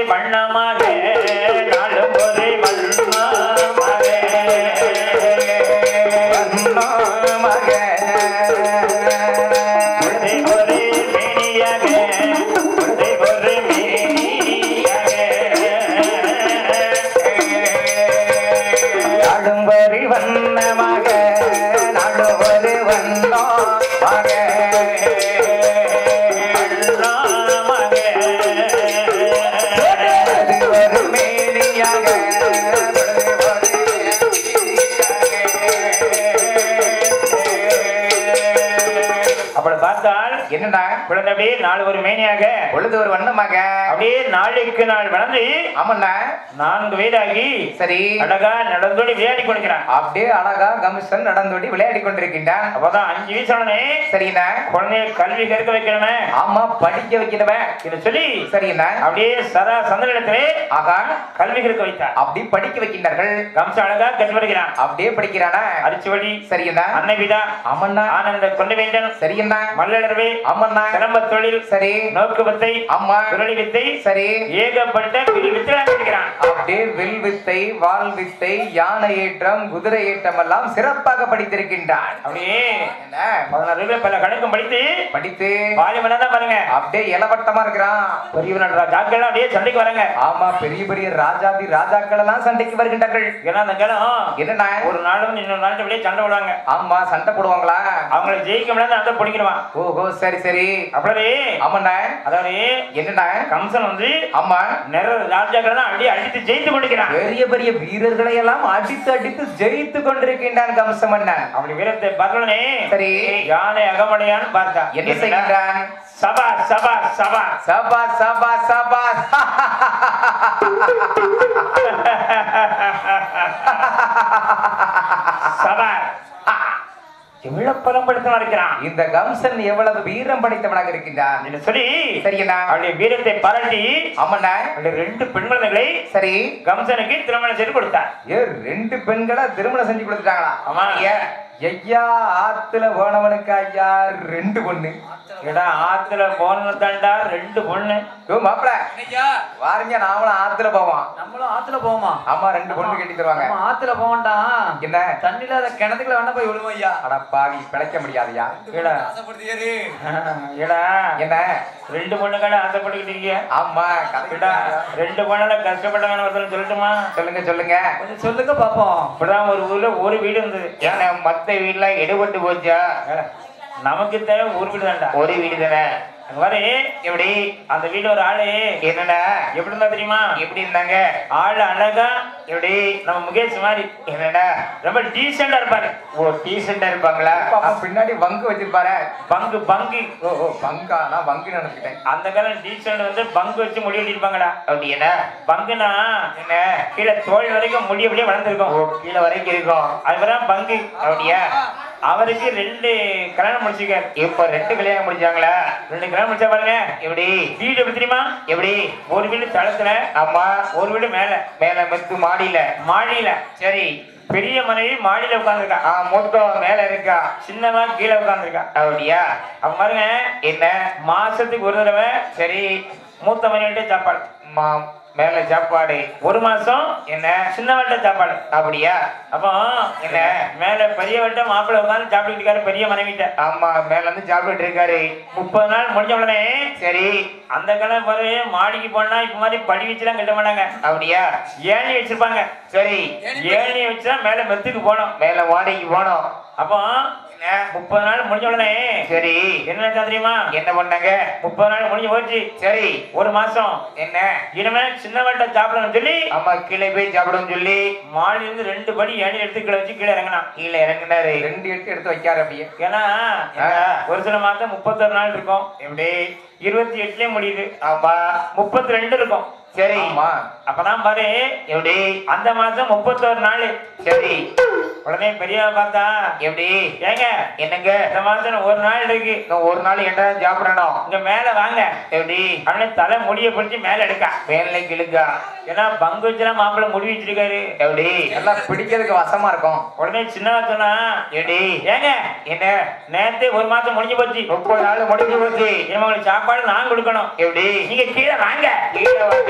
வண்ணமாக நாளும் ஒரு வண்ணமாக உன்னை ஒரு மேனியாக உன்னை ஒரு மேனியாக நாடும்பொறி வண்ணமாக நாடுவது வண்ணமாக அது ஒரு மேனியாக அப்படி பார்த்தால் என்னடா குழந்தை அப்படியே நாலு ஒரு மேனியாக பொழுது ஒரு வண்ணமாக அப்படியே நாளுக்கு நாள் வளர்ந்து ஆமாண்ணா நான்கு வயதாகி சரி அழகா நடந்தோடி விளையாடி கொடுக்கிறான் அப்படியே அழகா கமிஷன் நடந்தோடி விளையாடி கொண்டிருக்கின்றான் அப்பதான் அஞ்சு வயசு ஆனே சரிண்ணா குழந்தைய கல்வி கற்க வைக்கணுமே ஆமா படிக்க வைக்கிறவன் இதை சொல்லி சரிண்ணா அப்படியே சதா சந்திரத்திலே ஆகா கல்வி கற்க வைத்தார் அப்படி படிக்க வைக்கின்றார்கள் கம்ச அழகா கற்று வருகிறான் அப்படியே படிக்கிறானா அரிச்சுவடி சரிண்ணா அன்னை பிதா ஆமண்ணா ஆனந்த கொண்ட வேண்டும் சரிண்ணா மல்லடர்வே ஆமண்ணா சிலம்ப தொழில் சரி நோக்கு வித்தை அம்மா குரலி வித்தை சரி ஏகப்பட்ட பிரி வித்தை இருக்கிறான் அப்படியே வில் வித்தை வால் வித்தை யானை ஏற்றம் குதிரை ஏற்றம் எல்லாம் சிறப்பாக படித்திருக்கின்றான் அப்படியே என்ன பதினாறு ரூபாய் பல கணக்கும் படித்து படித்து பாலிமனா தான் பாருங்க அப்படியே இளவட்டமா இருக்கிறான் பெரியவன் ஜாக்கள் அப்படியே சண்டைக்கு வராங்க ஆமா பெரிய பெரிய ராஜாதி ராஜாக்கள் எல்லாம் சண்டைக்கு வருகின்றார்கள் ஏன்னா அந்த காலம் என்னண்ணா ஒரு நாளும் இன்னொரு நாள் அப்படியே சண்டை விடுவாங்க ஆமா சண்டை போடுவாங்களா அவங்கள ஜெயிக்க முடியாது அந்த பிடிக்கணுமா ஓஹோ சரி சரி அப்படியே ஆமாண்ணா அதாவது என்னண்ணா கம்சன் வந்து ஆமா நிறைய ராஜாக்கள் தான் அப்படியே அடித்து ஜெயித்து கொண்டிருக்கிறான் பெரிய பெரிய வீரர்களை எல்லாம் அடித்து அடித்து ஜெயித்து கொண்டிருக்கின்றான் கம்சமன்னன் அப்படி வீரத்தை பார்த்தோடனே சரி யானை அகமடையான்னு பார்த்தா என்ன செய்கின்றான் சபா சபா சபா சபா சபா சபா சபா எவ்வளவு பலம் படுத்தமா இருக்கிறான் இந்த கம்சன் எவ்வளவு வீரம் படைத்தவனாக இருக்கின்றான் என்று சொல்லி சரிங்கண்ணா அவருடைய வீரத்தை பாராட்டி ஆமாண்ணா அவருடைய ரெண்டு பெண் குழந்தைகளை சரி கம்சனுக்கு திருமணம் செய்து கொடுத்தார் ஏ ரெண்டு பெண்களை திருமணம் செஞ்சு கொடுத்துட்டாங்களா ஆமா. ஐயா, ஐயா ஆத்துல போனவனுக்கு ஐயா ரெண்டு பொண்ணு ஏடா ஆத்துல போன தாண்டா ரெண்டு பொண்ணு ஓ மாப்பிள வாருங்க நாமளும் ஆத்துல போவோம் நம்மளும் ஆத்துல போவோமா ஆமா ரெண்டு பொண்ணு கட்டி தருவாங்க நம்ம ஆத்துல போவோம்டா என்ன தண்ணி இல்லாத கிணத்துக்குள்ள வேணா போய் விழுவோம் ஐயா அட பாவி பிழைக்க முடியாதுயா ஏடா ஆசைப்படுத்தியாரு ஏடா என்ன ரெண்டு பொண்ணுக்கான ஆசைப்பட்டுக்கிட்டீங்க ஆமா ஏடா கதைடா ரெண்டு பொண்ணால கஷ்டப்பட்டாங்கன்னு ஒருத்தர் சொல்லட்டுமா சொல்லுங்க சொல்லுங்க கொஞ்சம் சொல்லுங்க பாப்போம் இப்படிதான் ஒரு ஊர்ல ஒரு வீடு இருந்தது ஏன்னா மத்த வீட்டுல எடுபட்டு போச்சா ஏடா, நமக்கு தேவை ஒரு வீடு தான்டா ஒரு வீடு தானே அங்க பாரு எப்படி அந்த வீட்டுல ஒரு ஆளு என்னடா எப்படி இருந்தா தெரியுமா எப்படி இருந்தாங்க ஆளு அழகா எப்படி நம்ம முகேஷ் மாதிரி என்னடா ரொம்ப டீசெண்டா இருப்பாரு ஓ டீசெண்டா இருப்பாங்களா அப்ப பின்னாடி வங்கு வச்சிருப்பாரு பங்கு பங்கு ஓ ஓ வங்கா நான் வங்கு நினைச்சிட்டேன் அந்த காலம் டீசெண்ட் வந்து பங்கு வச்சு முடி வெட்டிருப்பாங்கடா அப்படி என்ன பங்குனா என்ன கீழே தோல் வரைக்கும் முடி அப்படியே வளர்ந்துருக்கும் ஓ கீழே வரைக்கும் இருக்கும் அதுதான் பங்கு அப்படியா அவருக்கு ரெண்டு கல்யாணம் முடிச்சிருக்காரு இப்ப ரெண்டு கல்யாணம் முடிச்சாங்களா ரெண்டு கல்யாணம் முடிச்சா பாருங்க எப்படி வீடு எப்படி தெரியுமா எப்படி ஒரு வீடு தளத்துல ஆமா ஒரு வீடு மேல மேல மெத்து மாடியில மாடியில சரி பெரிய மனைவி மாடியில உட்காந்துருக்கா ஆ மொத்தம் மேல இருக்கா சின்னவா கீழே உட்காந்துருக்கா அப்படியா அப்ப பாருங்க என்ன மாசத்துக்கு ஒரு தடவை சரி மூத்த மனைவிட்ட சாப்பாடு மா மேல சாப்பாடு ஒரு மாசம் என்ன சின்னவள்கிட்ட சாப்பாடு அப்படியா அப்போ என்ன? மேல பெரியவள்கிட்ட மாப்பிள்ளை உட்காந்து சாப்பிட்டுட்டு இருக்காரு பெரிய மனைவிட்ட ஆமா மேல இருந்து சாப்பிட்டு இருக்காரு முப்பது நாள் முடிஞ்ச உடனே சரி அந்த காலம் பாரு மாடிக்கு போனா இப்ப மாதிரி படி வச்சுலாம் கட்ட மாட்டாங்க அப்படியா ஏணி வச்சிருப்பாங்க சரி ஏணி வச்சா மேல மெத்துக்கு போனோம் மேல வாடகைக்கு போனோம் அப்போ என்ன? முப்பது நாள் முடிஞ்ச உடனே சரி என்ன நினைச்சா தெரியுமா என்ன பண்ணாங்க முப்பது நாள் முடிஞ்சு போச்சு சரி ஒரு மாசம் என்ன இனிமே சின்னவள்கிட்ட சாப்பிடணும்னு சொல்லி ஆமா கீழே போய் சாப்பிடுன்னு சொல்லி மாடியில இருந்து ரெண்டு படி ஏணி எடுத்து கீழே வச்சு கீழே இறங்கினான் கீழே இறங்குனாரு ரெண்டு எடுத்து எடுத்து வைக்காரு அப்படியே ஏன்னா ஒரு சில மாதம் முப்பத்தொரு நாள் இருக்கும் எப்படி இருபத்தி எட்டுலயே முடியுது ஆமா முப்பத்தி ரெண்டு இருக்கும் சரி ஆமா அப்பதான் பாரு எப்படி அந்த மாசம் முப்பத்தோரு நாள் சரி உடனே பெரியவா பார்த்தா எப்படி ஏங்க என்னங்க இந்த மாசம் ஒரு நாள் இருக்கு இன்னும் ஒரு நாள் என்ன சாப்பிடணும் இங்க மேல வாங்க எப்படி அவனே தலை முடிய பிடிச்சி மேல எடுக்கா மேலே கிழுக்கா ஏன்னா பங்கு வச்சுலாம் மாப்பிள்ளை முடி வச்சிருக்காரு எப்படி எல்லாம் பிடிக்கிறதுக்கு வசமா இருக்கும் உடனே சின்னவா சொன்னா எப்படி ஏங்க என்ன நேத்து ஒரு மாசம் முடிஞ்சு போச்சு முப்பது நாள் முடிஞ்சு போச்சு இனிமே உங்களுக்கு சாப்பாடு நான் கொடுக்கணும் எப்படி நீங்க கீழே வாங்க கீழே வாங்க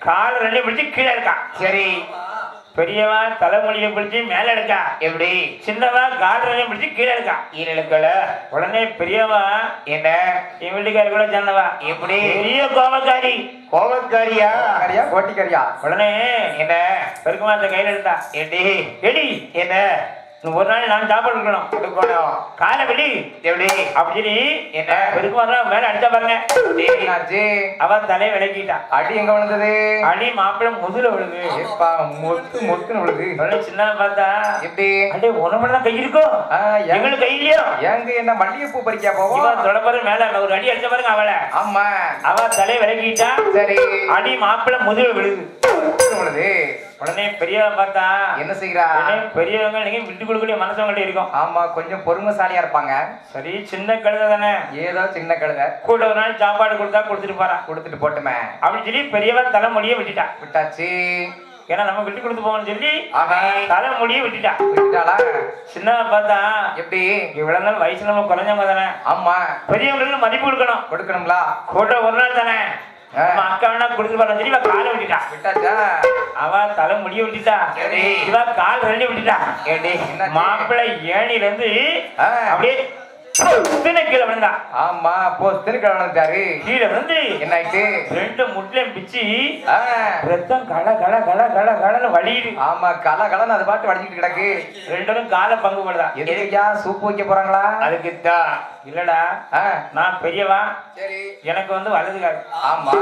கால் ரெண்டு பிடிச்சி கீழே இருக்கான் சரி பெரியவா தலைமொழியை பிடிச்சி மேல எடுக்கா எப்படி சின்னவா கால் ரெண்டு பிடிச்சி கீழே இருக்கா ஈரலுக்கள உடனே பெரியவா என்ன என் வீட்டுக்காரி கூட சொன்னவா எப்படி பெரிய கோபக்காரி கோவக்காரியா கரியா கோட்டிக்காரியா உடனே என்ன பெருக்குமா அந்த கையில எடுத்தா எப்படி எடி என்ன இன்னும் ஒரு நாள் நான் சாப்பாடு கொடுக்கணும் கொடுக்கணும் காலை வெடி எப்படி அப்படி என்ன? பெருக்குமா மேல அடிச்சா பாருங்க என்னாச்சு அவ தலையை விளக்கிட்டா அடி எங்க விழுந்தது அடி மாப்பிள்ளை முதுல விழுது ஏப்பா மொத்து மொத்துன்னு விழுது உடனே சின்ன பார்த்தா எப்படி அடே உடம்புல கை இருக்கும் ஆ, எங்க- எங்களுக்கு கை இல்லையோ எங்க என்ன மல்லிகைப்பூ பறிக்கா போவோம் இவன் தொடப்பரு மேல ஒரு அடி அடிச்ச பாருங்க அவளை ஆமா அவ தலையை விளக்கிட்டா சரி அடி மாப்பிள்ளை முதுல விழுது மொத்துன்னு விழுது உடனே பெரியவ பார்த்தா என்ன செய்கிறா உடனே பெரியவங்க நீங்க விட்டு கொடுக்கக்கூடிய மனசவங்கள்ட்ட இருக்கும் ஆமா கொஞ்சம் பொறுமைசாலியா இருப்பாங்க சரி சின்ன கழுதை தானே ஏதோ சின்ன கழுதை கூட ஒரு நாள் சாப்பாடு கொடுத்தா கொடுத்துட்டு போறா கொடுத்துட்டு போட்டுமே அப்படின்னு சொல்லி பெரியவன் தலைமொழியை விட்டுட்டா விட்டாச்சு ஏன்னா நம்ம விட்டு கொடுத்து போவோம்னு சொல்லி ஆஹா தலைமொழியை விட்டுட்டா விட்டுட்டாளா சின்னவ பார்த்தா எப்படி இவ்வளவு நாள் வயசு நம்ம குறைஞ்சவங்க தானே ஆமா பெரியவங்களுக்கு மதிப்பு கொடுக்கணும் கொடுக்கணும்ல கூட ஒரு நாள் தானே ஆ. நம்ம அக்கா வேணா கொடுத்து போறோம் சொல்லி இவ காலை விட்டுட்டா விட்டாச்சா அவ தலை முடிய விட்டுட்டா சரி. இவ கால் ரெண்டு விட்டுட்டா ஏடி என்னாச்சு? மாப்பிள்ளை ஏணில இருந்து ஆ. அப்படியே பொத்துன்னு கீழே விழுந்தா ஆமா போ திருக்கிழமைட்டாரு கீழே விழுந்து என்ன ஆயிட்டு ரெண்டு முட்லையும் பிச்சு ஆ, ரத்தம் கல கல கல கல கலன்னு வலியுது ஆமா கல கலன்னு அது பாட்டு வடிச்சிட்டு கிடக்கு ரெண்டும் காலை பங்கு படுதா எதுக்கையா சூப்பு வைக்க போறாங்களா அதுக்குத்தான் இல்லடா ஆ, நான் பெரியவா சரி எனக்கு வந்து வலது கால் ஆமா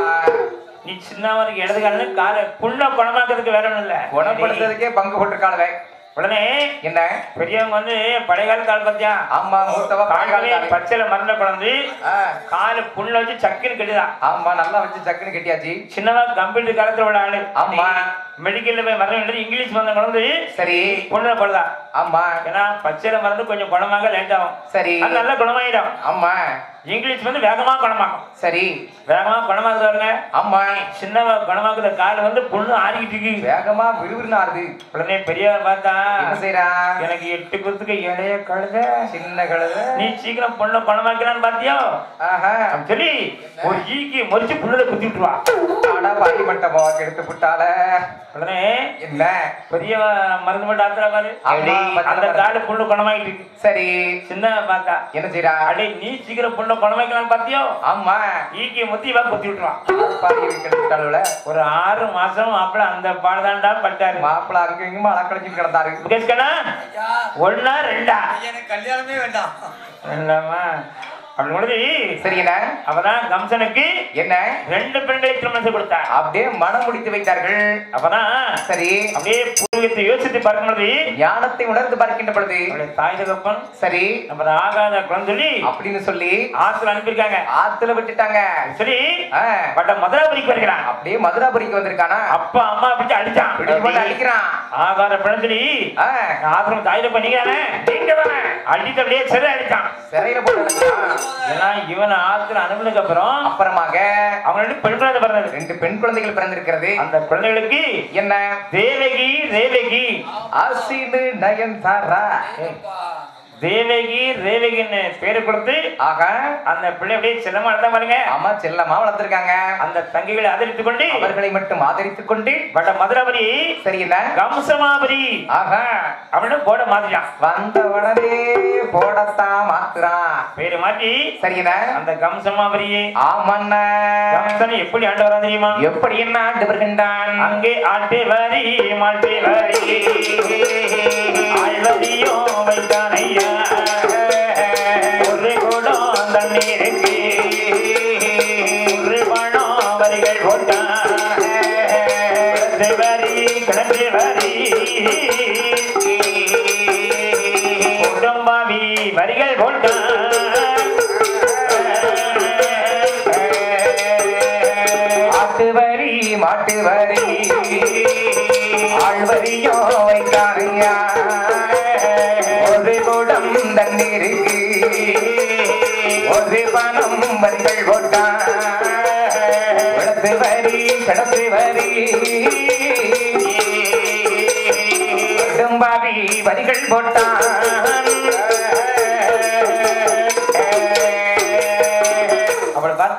நீ சின்னவனுக்கு இடது கால்னு காலை புண்ண குணமாக்குறதுக்கு வேற ஒண்ணும் இல்ல குணப்படுத்துறதுக்கே பங்கு போட்டிருக்காளுவே உடனே என்ன பெரியவங்க வந்து பழைய கால கால் பார்த்தியா ஆமா மூத்தவ காலையிலே பழங்கால பச்சையில மருந்த குழந்து ஆ, காலு புண்ண வச்சு சக்குன்னு கெட்டுதான் ஆமா நல்லா வச்சு சக்குன்னு கட்டியாச்சு சின்னவா கம்ப்யூட்டர் காலத்துல உள்ள ஆளு ஆமா. மெடிக்கல்ல போய் மருந்து எழுதி இங்கிலீஷ் மருந்து குழந்து சரி பொண்ணு படுதா ஆமா ஏன்னா பச்சையில மருந்து கொஞ்சம் குணமாக லேட் ஆகும் சரி அது நல்ல குணமாயிடும் ஆமா இங்கிலீஷ் வந்து வேகமா குணமாக்கும் சரி வேகமா குணமாக்குது பாருங்க ஆமா சின்னவ குணமாக்குற கால் வந்து புண்ணு ஆறிக்கிட்டு இருக்கு வேகமா விறுவிறுன்னு ஆடுது உடனே பெரியவர் பார்த்தா என்ன செய்யறா எனக்கு எட்டு குத்துக்கு இளைய கழுத சின்ன கழுதை நீ சீக்கிரம் பொண்ணை குணமாக்கிறான்னு பாத்தியோ ஆஹா அப்படின்னு சொல்லி ஒரு ஈக்கி முறிச்சு புண்ணுல குத்தி விட்டுருவா ஆடா பாடி மட்டமா எடுத்து புட்டால உடனே என்ன பெரிய மருந்து மட்டும் ஆத்துறா பாரு ஆமா, அந்த காடு புண்ணு குணமாயிட்டு இருக்கு சரி சின்ன பார்த்தா என்ன செய்யறா அடே நீ சீக்கிரம் பொண்ணை குணமாக்கலான்னு பாத்தியோ ஆமா ஈக்கிய முத்தி வா குத்தி விட்டுருவான் பாடி கிடந்துட்டாளுல ஒரு ஆறு மாசம் அப்படி அந்த பாடுதாண்டா பட்டாரு மாப்பிள்ள அங்க இங்குமா அலக்கழிச்சு கிடந்தாரு முகேஷ் கண்ணா ஒன்னா ரெண்டா எனக்கு கல்யாணமே வேண்டாம் இல்லாமா அப்படி பொழுது சரி என்ன அப்பதான் கம்சனுக்கு என்ன ரெண்டு பெண்களை திருமணம் செய்து கொடுத்தார் அப்படியே மனம் முடித்து வைத்தார்கள் அப்பதான் சரி அப்படியே பூர்வீகத்தை யோசித்து பார்க்கும் பொழுது ஞானத்தை உணர்ந்து பார்க்கின்ற பொழுது அவருடைய தாய் தகப்பன் சரி நம்ம ஆகாத குழந்தை சொல்லி அப்படின்னு சொல்லி ஆத்துல அனுப்பியிருக்காங்க ஆத்துல விட்டுட்டாங்க சரி ஆ, பட்ட மதுராபுரிக்கு வருகிறான் அப்படியே மதுராபுரிக்கு வந்திருக்கானா அப்பா அம்மா பிடிச்சு அடிச்சான் பிடிச்சு போட்டு அடிக்கிறான் ஆகார பெண் சொல்லி ஆ, ஆசிரம் தாய் தகப்பன் நீங்க தானே நீங்க தானே அடித்து அப்படியே சிறை அடிச்சான் சிறையில போட்டு அடைச்சான். ஏன்னா இவன் ஆத்துல அனுப்பினதுக்கு அப்புறம் அப்புறமாக அவங்க ரெண்டு பெண் குழந்தை பிறந்தது ரெண்டு பெண் குழந்தைகள் பிறந்திருக்கிறது அந்த குழந்தைகளுக்கு என்ன தேவகி தேவகி ஆசினு நயன் தாரா தேவகி ரேவகின்னு பேரு கொடுத்து ஆக அந்த பிள்ளை அப்படியே செல்லமா அழுத்தா பாருங்க அம்மா செல்லமா வளர்த்திருக்காங்க அந்த தங்கைகளை ஆதரித்துக் கொண்டு அவர்களை மட்டும் ஆதரித்துக் கொண்டு பட்ட மதுராபுரி சரி என்ன கம்சமாபுரி ஆக அப்படின்னு போட மாத்திட்டான் வந்த உடனே போடத்தான் மாத்துறான் பேரு மாற்றி சரி என்ன அந்த கம்சமாபுரியே ஆமண்ண கம்சன் எப்படி ஆண்டு வரா தெரியுமா எப்படி என்ன ஆண்டு வருகின்றான் அங்கே ஆட்டு வரி மாட்டு வரி ஆழ்வதியோ வைத்தான் ஐயா ஒரு குடம் தண்ணீருக்கு ஒரு பணம் வரிகள் போட்டான் கிடந்து வரி கிடந்து வரி குடும்பாவி வரிகள் போட்டான் ஆட்டு வரி மாட்டு வரி ஆழ்வரியோ வைத்தாரையா ஒரு குடம் தண்ணீருக்கு ஒரு பணம் வரிகள் போட்டான் கிடத்து வரி கிடத்து வரி குடும்பாவி வரிகள் போட்டான் அவள் பார்த்தாள்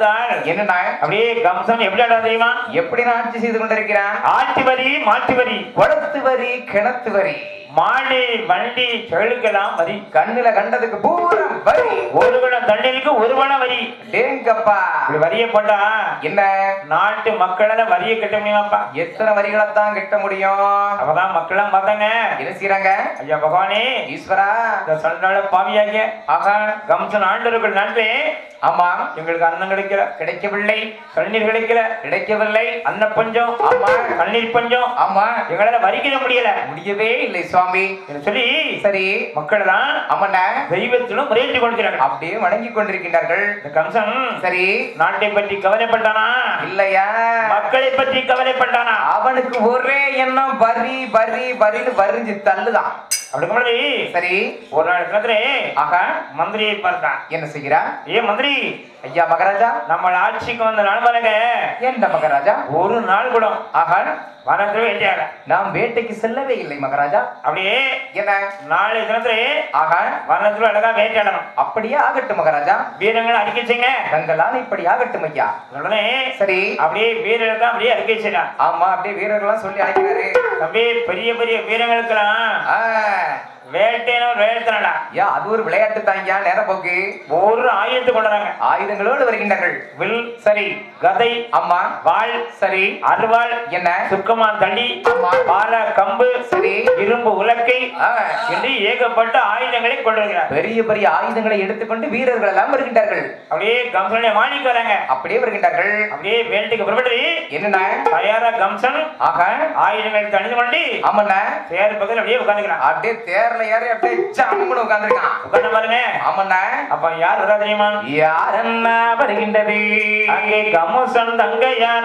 என்னண்ணா அப்படியே கம்சன் எப்படி ஆடுறா தெரியுமா எப்படி நான் ஆட்சி செய்து கொண்டிருக்கிறான் ஆட்டு வரி மாட்டு வரி குளத்து வரி கிணத்து வரி மாடு வண்டி செழுக்கெல்லாம் வரி கண்ணுல கண்டதுக்கு பூரா வரி ஒரு குடம் தண்ணீருக்கு ஒரு குடம் வரி டேங்கப்பா இப்படி வரிய போட்டா என்ன நாட்டு மக்களால வரியை கட்ட முடியுமாப்பா எத்தனை வரிகளைத்தான் கட்ட முடியும் அப்பதான் மக்கள்லாம் பார்த்தாங்க என்ன செய்யறாங்க ஐயா பகவானே ஈஸ்வரா இந்த சொல்றால பாவியாகிய ஆகா கம்சன் ஆண்டவர்கள் நன்றே ஆமா எங்களுக்கு அன்னம் கிடைக்கல கிடைக்கவில்லை கண்ணீர் கிடைக்கல கிடைக்கவில்லை அன்ன பஞ்சம் ஆமா கண்ணீர் பஞ்சம் ஆமா எங்களால வரிக்கிட முடியல முடியவே இல்லை சுவாமி என்று சொல்லி சரி மக்கள் தான் ஆமாண்ணா தெய்வத்திலும் முறையிட்டு கொண்டிருக்கிறார்கள் அப்படியே வணங்கி கொண்டிருக்கின்றார்கள் இந்த கம்சன் சரி நாட்டை பற்றி கவலைப்பட்டானா இல்லையா மக்களை பற்றி கவலைப்பட்டானா அவனுக்கு ஒரே எண்ணம் வரி வரி வரின்னு வரிஞ்சு தள்ளுதான் அதுக்கு முன்னாடி சரி ஒரு நாள் தினத்துல ஆகா மந்திரியை பார்த்தான் என்ன செய்கிறான் ஏ மந்திரி ஐயா மகாராஜா நம்ம ஆட்சிக்கு வந்த நாள் பாருங்க என்ன மகாராஜா ஒரு நாள் கூட ஆகா வனத்துல வேண்டியாக நாம் வேட்டைக்கு செல்லவே இல்லை மகாராஜா அப்படியே என்ன நாளை தினத்துல ஆகா வனத்துல அழகா வேட்டையாடணும் அப்படியே ஆகட்டும் மகாராஜா வீரங்களை அறிக்கை செய்யுங்க தங்களால் இப்படி ஆகட்டும் ஐயா உடனே சரி அப்படியே வீரர்களுக்கு அப்படியே அறிக்கை செய்யலாம் ஆமா அப்படியே வீரர்கள்லாம் சொல்லி அழைக்கிறாரு தம்பி பெரிய பெரிய வீரங்களுக்கெல்லாம் ஆ, வேட்டையின வேட்டனடா ஐயா அது ஒரு விளையாட்டு தான் ஐயா நேர போக்கு ஒரு ஆயுதத்தை கொண்டுறாங்க ஆயுதங்களோடு வருகின்றார்கள் வில் சரி கதை அம்மா வாள் சரி அருவாள் என்ன சுக்கமா தடி ஆமா. பால கம்பு சரி இரும்பு உலக்கை ஆ, என்று ஏகப்பட்ட ஆயுதங்களை கொண்டு வருகிறார் பெரிய பெரிய ஆயுதங்களை எடுத்துக்கொண்டு வீரர்கள் எல்லாம் வருகின்றார்கள் அப்படியே கம்சனுடைய மாணிக்கு வராங்க அப்படியே வருகின்றார்கள் அப்படியே வேட்டைக்கு புறப்பட்டு என்னண்ணா தயாரா கம்சன் ஆகா ஆயுதங்களை தணிந்து கொண்டு ஆமாண்ணா தேர் பக்கத்தில் அப்படியே உட்காந்துக்கிறான் அப்படியே தேர்ல ஏறி அப்படியே ஜம்முன்னு உட்கார்ந்திருக்கான் உட்காந்து பாருங்க ஆமாண்ணா அப்ப யார் வரா தெரியுமா யாரண்ணா வருகின்றது அங்கே கம்சன் தங்கையான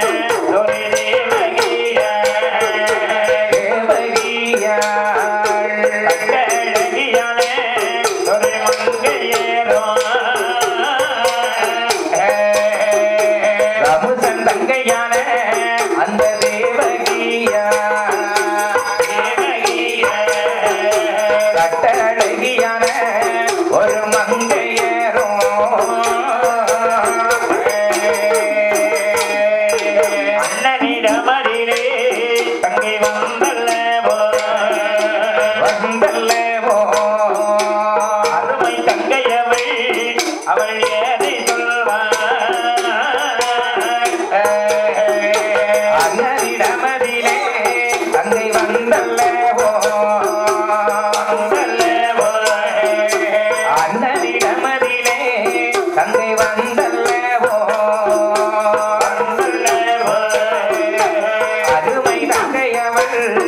ஒரு தேவகியா. தேவகியாள். கட்டழகியான ஒரு மங்கையரோ. ரமுசன் தங்கையான அந்த தேவகியா தேவகியா. கட்டழகியான ஒரு மங்கையரும் அண்ணனிடமடிலே தங்கை வந்தல்லவோ. வந்தல்லவோ அருமை தங்கையவள் அவள் ஏதை சொல்வாள் அண்ணனிடமதிலே தங்கை வந்தல்லவோ அண்ணனிடமதிலே தங்கை வந்தல்லவோ அருமை தங்கையவள்